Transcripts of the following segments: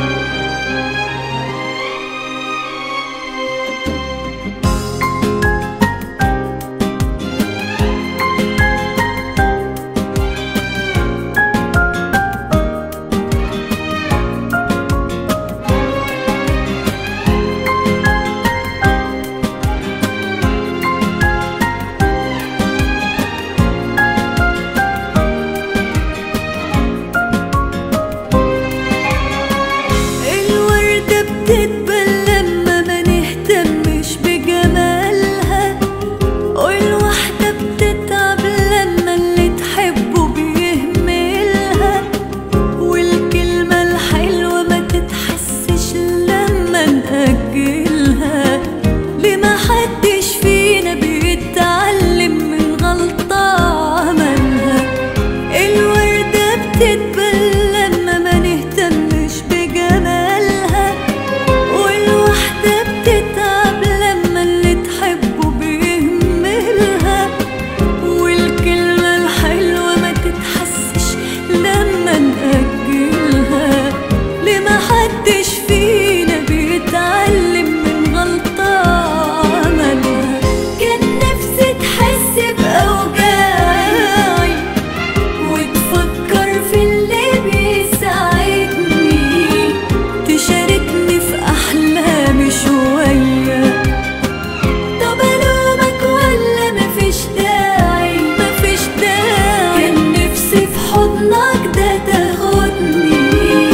الوردة بتدبل لما ما نهتمش بجمالها والواحدة بتتعب لما اللي تحبه بيهملها والكلمة الحلوة ما تتحسش لما نأجلها ليه ما حدش فينا بيتعلم من غلطة عملها الوردة بتدبل لما ما نهتمش بجمالها والواحدة بتتعب لما اللي تحبه بيهملها والكلمة الحلوة ما تتحسش لما نأجلها ليه ما حدش فينا بيتعلم من غلطة عملها كان نفسي تحس بأوجاعي وتفكر في اللي بيساعدني تشاركني في أحلامي شوية طب ألومك ولا مفيش داعي مفيش داعي كان نفسي في حضنك ده تاخدني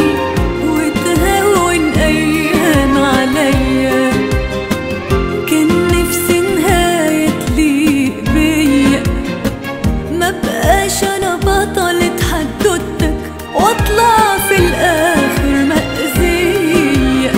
وتهون أيام عليا كان نفسي نهاية تليق بيا ما بقاش انا بطلة حدوتك واطلع في الاخر مأذية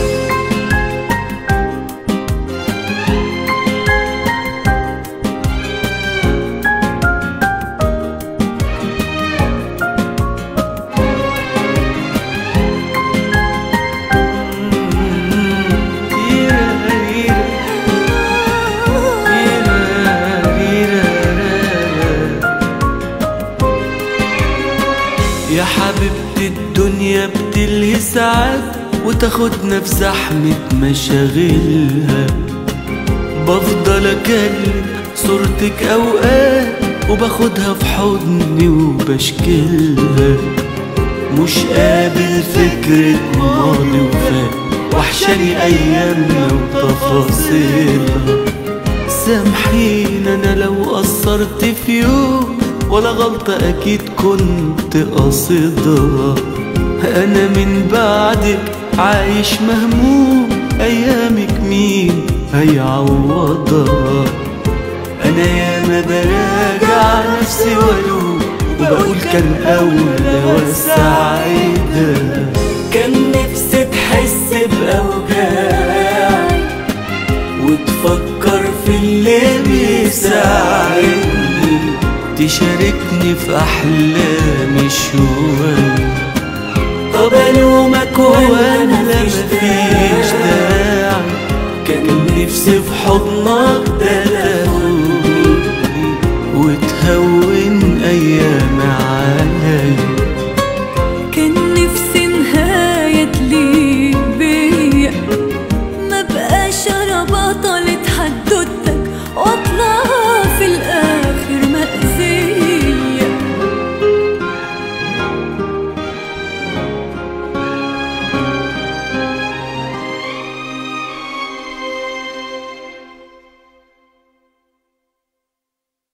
يا حبيبتي الدنيا بتلهي ساعات وتاخدنا في زحمة مشاغلها بفضل اكلم صورتك اوقات وباخدها في حضني وبشكلها مش قابل فكرة ماضي وفات وحشاني ايامنا وتفاصيلها سامحيني انا لو قصرت في يوم ولا غلطة اكيد كنت قاصدها انا من بعدك عايش مهموم ايامك مين هيعوضها انا ياما براجع نفسي والوم وبقول كان اولى وسعيدة كان نفسي تحس باوجاعي وتفكر في اللي بيساعدني تشاركني في أحلامي شوية طب ألومك ولا